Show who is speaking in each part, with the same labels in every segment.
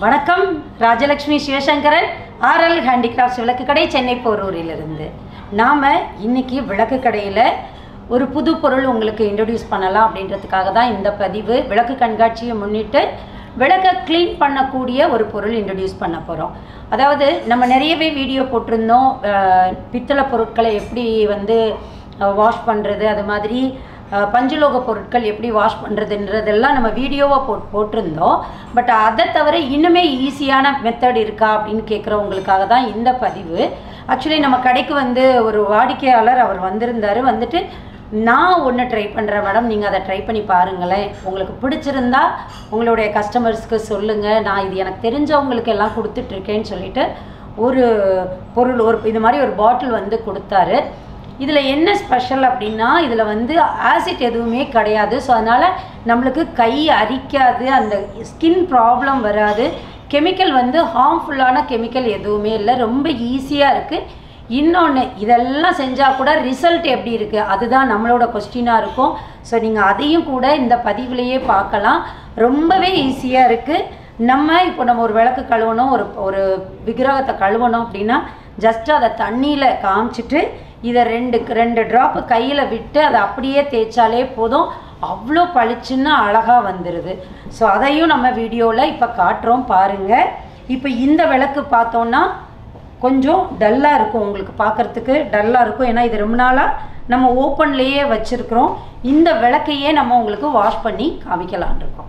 Speaker 1: வணக்கம் Rajalakshmi Sivasankaran RL handicrafts விளக்கு கடை சென்னை போரூரிலிருந்து நாம் இன்னைக்கு விளக்கு கடையில் ஒரு புது பொருள் உங்களுக்கு இன்ட்ரடியூஸ் பண்ணலாம் அப்படின்றதுக்காக தான் இந்த பதிவு விளக்கு கண்காட்சியை முன்னிட்டு விளக்கை க்ளீன் பண்ணக்கூடிய ஒரு பொருள் இன்ட்ரடியூஸ் பண்ண போகிறோம் அதாவது நம்ம நிறையவே வீடியோ போட்டிருந்தோம் அஹ், பித்தளை பொருட்களை எப்படி வந்து வாஷ் பண்ணுறது அது மாதிரி அஹ், பஞ்சலோக பொருட்கள் எப்படி வாஷ் பண்ணுறதுன்றதெல்லாம் நம்ம வீடியோவாக போட் போட்டிருந்தோம் பட் அதை தவிர இன்னுமே ஈஸியான மெத்தட் இருக்கா அப்படின்னு கேட்குறவங்களுக்காக தான் இந்த பதிவு ஆக்சுவலி நம்ம கடைக்கு வந்து ஒரு வாடிக்கையாளர் அவர் வந்திருந்தார் வந்துட்டு நான் ஒன்று ட்ரை பண்ணுறேன் மேடம் நீங்கள் அதை ட்ரை பண்ணி பாருங்களேன் உங்களுக்கு பிடிச்சிருந்தா உங்களுடைய கஸ்டமர்ஸ்க்கு சொல்லுங்கள் நான் இது எனக்கு தெரிஞ்சவங்களுக்கு எல்லாம் கொடுத்துட்ருக்கேன்னு சொல்லிட்டு ஒரு பொருள் ஒரு இது மாதிரி ஒரு பாட்டில் வந்து கொடுத்தாரு இதில் என்ன ஸ்பெஷல் அப்படின்னா இதில் வந்து ஆசிட் எதுவுமே கிடையாது ஸோ அதனால் நம்மளுக்கு கை அரிக்காது அந்த ஸ்கின் ப்ராப்ளம் வராது கெமிக்கல் வந்து ஹார்ம்ஃபுல்லான கெமிக்கல் எதுவுமே இல்லை ரொம்ப ஈஸியாக இருக்குது இன்னொன்று இதெல்லாம் செஞ்சால் கூட ரிசல்ட் எப்படி இருக்குது அதுதான் நம்மளோட கொஸ்டினாக இருக்கும் ஸோ நீங்கள் அதையும் கூட இந்த பதிவுலேயே பார்க்கலாம் ரொம்பவே ஈஸியாக இருக்குது நம்ம இப்போ நம்ம ஒரு விளக்கு கழுவணும் ஒரு ஒரு விக்கிரகத்தை கழுவணும் அப்படின்னா ஜஸ்ட் அதை தண்ணியில் காமிச்சிட்டு இதை ரெண்டு ரெண்டு ட்ராப்பு கையில் விட்டு அதை அப்படியே தேய்ச்சாலே போதும் அவ்வளோ பளிச்சுன்னு அழகாக வந்துடுது ஸோ அதையும் நம்ம வீடியோவில் இப்போ காட்டுறோம் பாருங்கள் இப்போ இந்த விளக்கு பார்த்தோன்னா கொஞ்சம் டல்லாக இருக்கும் உங்களுக்கு பார்க்குறதுக்கு டல்லாக இருக்கும் ஏன்னா இது ரொம்ப நாளாக நம்ம ஓப்பன்லேயே வச்சுருக்குறோம் இந்த விளக்கையே நம்ம உங்களுக்கு வாஷ் பண்ணி காமிக்கலான் இருக்கோம்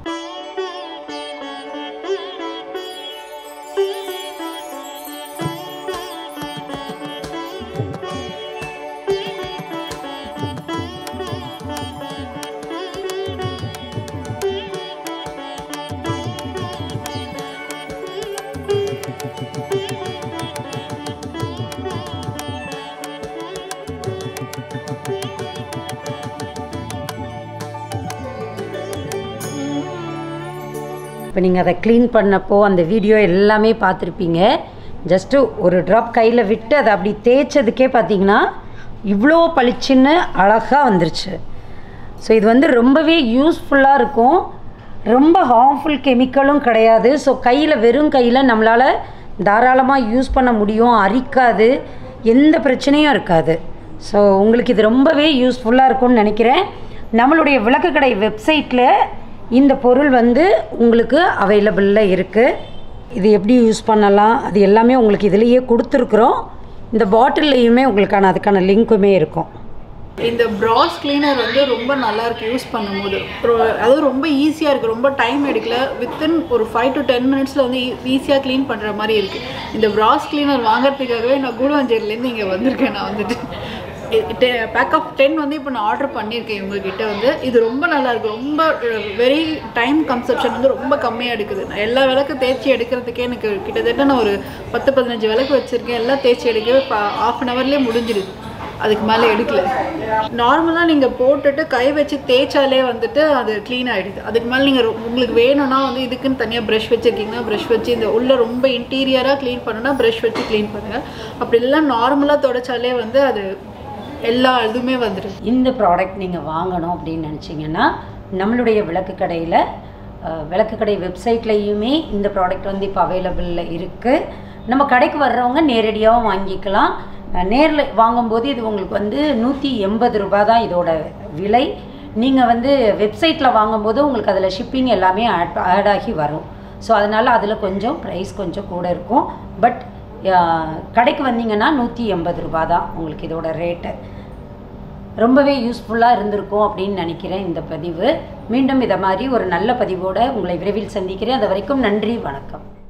Speaker 1: இப்போ நீங்கள் அதை க்ளீன் பண்ணப்போ அந்த வீடியோ எல்லாமே பார்த்துருப்பீங்க ஜஸ்ட்டு ஒரு ட்ராப் கையில் விட்டு அதை அப்படி தேய்ச்சதுக்கே பார்த்தீங்கன்னா இவ்வளோ பளிச்சுன்னு அழகாக வந்துருச்சு ஸோ இது வந்து ரொம்பவே யூஸ்ஃபுல்லாக இருக்கும் ரொம்ப ஹார்ம்ஃபுல் கெமிக்கலும் கிடையாது ஸோ கையில் வெறும் கையில் நம்மளால் தாராளமாக யூஸ் பண்ண முடியும் அரிக்காது எந்த பிரச்சனையும் இருக்காது ஸோ உங்களுக்கு இது ரொம்பவே யூஸ்ஃபுல்லாக இருக்கும்னு நினைக்கிறேன் நம்மளுடைய விளக்குக்கடை வெப்சைட்டில் இந்த பொருள் வந்து உங்களுக்கு அவைலபிளில் இருக்குது இது எப்படி யூஸ் பண்ணலாம் அது எல்லாமே உங்களுக்கு இதுலேயே கொடுத்துருக்குறோம் இந்த பாட்டில்லையுமே உங்களுக்கான அதுக்கான லிங்க்குமே இருக்கும்
Speaker 2: இந்த ப்ராஸ் கிளீனர் வந்து ரொம்ப நல்லா இருக்கு யூஸ் பண்ணும்போது ரொ- அதுவும் ரொம்ப ஈஸியாக இருக்குது ரொம்ப டைம் எடுக்கல வித்தின் ஒரு ஃபைவ் டு டென் மினிட்ஸில் வந்து ஈஸியாக க்ளீன் பண்ணுற மாதிரி இருக்குது இந்த ப்ராஸ் கிளீனர் வாங்குறதுக்காகவே நான் கூடுவாஞ்சேரிலேருந்து இங்கே வந்திருக்கேன் நான் வந்துட்டு பேக் ஆஃப் டென் வந்து இப்போ நான் ஆர்டர் பண்ணியிருக்கேன் இவங்ககிட்ட வந்து இது ரொம்ப நல்லா இருக்கு ரொம்ப வெரி டைம் கன்சப்ஷன் வந்து ரொம்ப கம்மியாக எடுக்குது நான் எல்லா விளக்கு தேய்ச்சி எடுக்கிறதுக்கே எனக்கு கிட்டத்தட்ட நான் ஒரு பத்து பதினஞ்சு விளக்கு வச்சுருக்கேன் எல்லாம் தேய்ச்சி எடுக்கவே ஆஃப் அன் ஹவர்லேயே முடிஞ்சிடுது அதுக்கு மேலே எடுக்கல நார்மலாக நீங்கள் போட்டுட்டு கை வச்சு தேய்ச்சாலே வந்துட்டு அது க்ளீன் ஆகிடுது அதுக்கு மேலே நீங்கள் உங்களுக்கு வேணும்னா வந்து இதுக்குன்னு தனியாக ப்ரஷ் வச்சுருக்கீங்கன்னா ப்ரஷ் வச்சு இந்த உள்ள ரொம்ப இன்டீரியராக க்ளீன் பண்ணுன்னா ப்ரஷ் வச்சு க்ளீன் பண்ணுங்கள் அப்படி எல்லாம் நார்மலாக தொடச்சாலே வந்து அது எல்லா இதுவுமே வந்துடுது
Speaker 1: இந்த ப்ராடக்ட் நீங்கள் வாங்கணும் அப்படின்னு நினச்சிங்கன்னா நம்மளுடைய விளக்கு கடையில் அஹ், விளக்கு கடை வெப்சைட்லேயுமே இந்த ப்ராடக்ட் வந்து இப்போ அவைலபிளில் இருக்குது நம்ம கடைக்கு வர்றவங்க நேரடியாகவும் வாங்கிக்கலாம் நேரில் வாங்கும்போது இது உங்களுக்கு வந்து நூற்றி எண்பது ரூபாய் தான் இதோட விலை நீங்கள் வந்து வெப்சைட்டில் வாங்கும்போது உங்களுக்கு அதில் ஷிப்பிங் எல்லாமே ஆட் ஆட் ஆகி வரும் ஸோ அதனால் அதில் கொஞ்சம் ப்ரைஸ் கொஞ்சம் கூட இருக்கும் பட் கடைக்கு வந்தீங்கன்னா நூற்றி எண்பது ரூபா தான் உங்களுக்கு இதோட ரேட்டு ரொம்பவே யூஸ்ஃபுல்லாக இருந்திருக்கும் அப்படின்னு நினைக்கிறேன் இந்த பதிவு மீண்டும் இதை மாதிரி ஒரு நல்ல பதிவோடு உங்களை விரைவில் சந்திக்கிறேன் அது வரைக்கும் நன்றி வணக்கம்